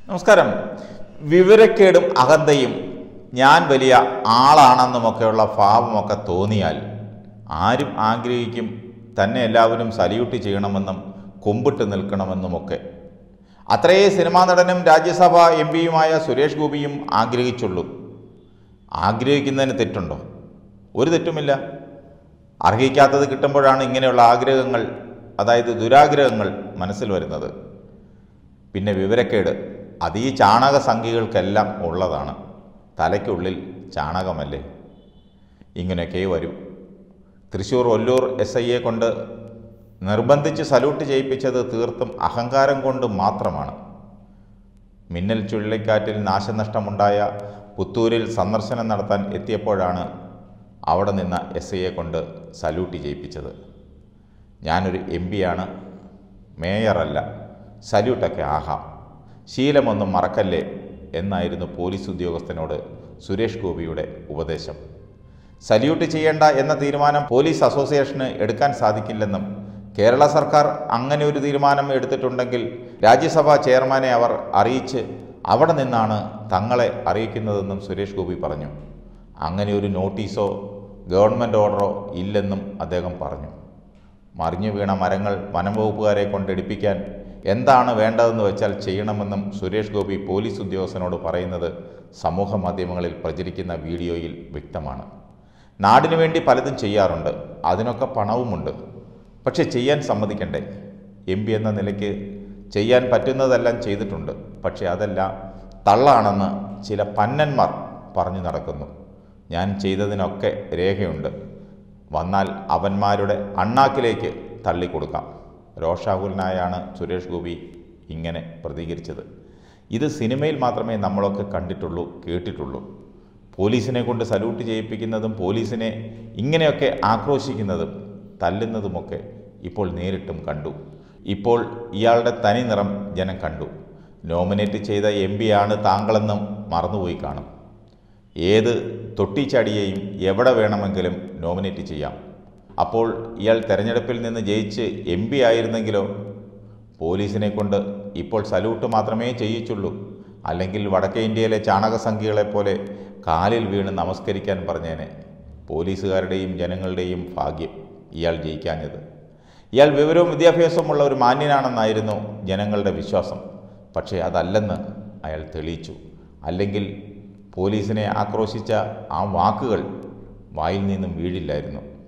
നമസ്കാരം വിവരക്കേടും അഹന്തയും ഞാൻ വലിയ ആളാണെന്നുമൊക്കെയുള്ള ഭാവമൊക്കെ തോന്നിയാൽ ആരും ആഗ്രഹിക്കും തന്നെ എല്ലാവരും സല്യൂട്ട് ചെയ്യണമെന്നും കുമ്പിട്ട് നിൽക്കണമെന്നുമൊക്കെ അത്രയേ സിനിമാ നടനും രാജ്യസഭ എം പിയുമായ സുരേഷ് ഗോപിയും ആഗ്രഹിച്ചുള്ളൂ ആഗ്രഹിക്കുന്നതിന് തെറ്റുണ്ടോ ഒരു തെറ്റുമില്ല അർഹിക്കാത്തത് കിട്ടുമ്പോഴാണ് ഇങ്ങനെയുള്ള ആഗ്രഹങ്ങൾ അതായത് ദുരാഗ്രഹങ്ങൾ മനസ്സിൽ വരുന്നത് പിന്നെ വിവരക്കേട് അത് ഈ ചാണക സംഖ്യകൾക്കെല്ലാം ഉള്ളതാണ് തലയ്ക്കുള്ളിൽ ചാണകമല്ലേ ഇങ്ങനെയൊക്കെ വരൂ തൃശ്ശൂർ ഒല്ലൂർ എസ് ഐയെ കൊണ്ട് നിർബന്ധിച്ച് സല്യൂട്ട് ചെയ്യിപ്പിച്ചത് തീർത്തും അഹങ്കാരം കൊണ്ട് മാത്രമാണ് മിന്നൽ ചുഴലിക്കാറ്റിൽ നാശനഷ്ടമുണ്ടായ പുത്തൂരിൽ സന്ദർശനം നടത്താൻ എത്തിയപ്പോഴാണ് അവിടെ നിന്ന എസ് ഐയെ കൊണ്ട് സല്യൂട്ട് ചെയ്യിപ്പിച്ചത് ഞാനൊരു എം പിയാണ് മേയറല്ല സല്യൂട്ടൊക്കെ ആഹാം ശീലമൊന്നും മറക്കല്ലേ എന്നായിരുന്നു പോലീസ് ഉദ്യോഗസ്ഥനോട് സുരേഷ് ഗോപിയുടെ ഉപദേശം സല്യൂട്ട് ചെയ്യേണ്ട എന്ന തീരുമാനം പോലീസ് അസോസിയേഷന് എടുക്കാൻ സാധിക്കില്ലെന്നും കേരള സർക്കാർ അങ്ങനെ ഒരു തീരുമാനം എടുത്തിട്ടുണ്ടെങ്കിൽ രാജ്യസഭാ ചെയർമാനെ അവർ അറിയിച്ച് അവിടെ നിന്നാണ് തങ്ങളെ അറിയിക്കുന്നതെന്നും സുരേഷ് ഗോപി പറഞ്ഞു അങ്ങനെ ഒരു നോട്ടീസോ ഗവൺമെൻറ് ഓർഡറോ ഇല്ലെന്നും അദ്ദേഹം പറഞ്ഞു മറിഞ്ഞു വീണ മരങ്ങൾ വനം വകുപ്പുകാരെ കൊണ്ടെടുപ്പിക്കാൻ എന്താണ് വേണ്ടതെന്ന് വെച്ചാൽ ചെയ്യണമെന്നും സുരേഷ് ഗോപി പോലീസ് ഉദ്യോഗസ്ഥനോട് പറയുന്നത് സമൂഹ മാധ്യമങ്ങളിൽ പ്രചരിക്കുന്ന വീഡിയോയിൽ വ്യക്തമാണ് നാടിനു വേണ്ടി പലതും ചെയ്യാറുണ്ട് അതിനൊക്കെ പണവുമുണ്ട് പക്ഷെ ചെയ്യാൻ സമ്മതിക്കണ്ടേ എം പി എന്ന നിലയ്ക്ക് ചെയ്യാൻ പറ്റുന്നതെല്ലാം ചെയ്തിട്ടുണ്ട് പക്ഷെ അതെല്ലാം തള്ളാണെന്ന് ചില പന്നന്മാർ പറഞ്ഞു നടക്കുന്നു ഞാൻ ചെയ്തതിനൊക്കെ രേഖയുണ്ട് വന്നാൽ അവന്മാരുടെ അണ്ണാക്കിലേക്ക് തള്ളിക്കൊടുക്കാം രോഷാകുലനായാണ് സുരേഷ് ഗോപി ഇങ്ങനെ പ്രതികരിച്ചത് ഇത് സിനിമയിൽ മാത്രമേ നമ്മളൊക്കെ കണ്ടിട്ടുള്ളൂ കേട്ടിട്ടുള്ളൂ പോലീസിനെ കൊണ്ട് സല്യൂട്ട് ചെയ്യിപ്പിക്കുന്നതും പോലീസിനെ ഇങ്ങനെയൊക്കെ ആക്രോശിക്കുന്നതും തല്ലുന്നതുമൊക്കെ ഇപ്പോൾ നേരിട്ടും കണ്ടു ഇപ്പോൾ ഇയാളുടെ തനി നിറം ജനം കണ്ടു നോമിനേറ്റ് ചെയ്ത എം ആണ് താങ്കളെന്നും മറന്നുപോയി കാണും ഏത് തൊട്ടിച്ചാടിയെയും എവിടെ വേണമെങ്കിലും നോമിനേറ്റ് ചെയ്യാം അപ്പോൾ ഇയാൾ തെരഞ്ഞെടുപ്പിൽ നിന്ന് ജയിച്ച് എം പി ആയിരുന്നെങ്കിലോ പോലീസിനെ കൊണ്ട് ഇപ്പോൾ സല്യൂട്ട് മാത്രമേ ചെയ്യിച്ചുള്ളൂ അല്ലെങ്കിൽ വടക്കേ ഇന്ത്യയിലെ ചാണകസംഖ്യകളെ പോലെ കാലിൽ വീണ് നമസ്കരിക്കാൻ പറഞ്ഞേനെ പോലീസുകാരുടെയും ജനങ്ങളുടെയും ഭാഗ്യം ഇയാൾ ജയിക്കാഞ്ഞത് ഇയാൾ വിവരവും വിദ്യാഭ്യാസവുമുള്ള ഒരു മാന്യനാണെന്നായിരുന്നു ജനങ്ങളുടെ വിശ്വാസം പക്ഷേ അതല്ലെന്ന് അയാൾ തെളിയിച്ചു അല്ലെങ്കിൽ പോലീസിനെ ആക്രോശിച്ച ആ വാക്കുകൾ വായിൽ നിന്നും വീഴില്ലായിരുന്നു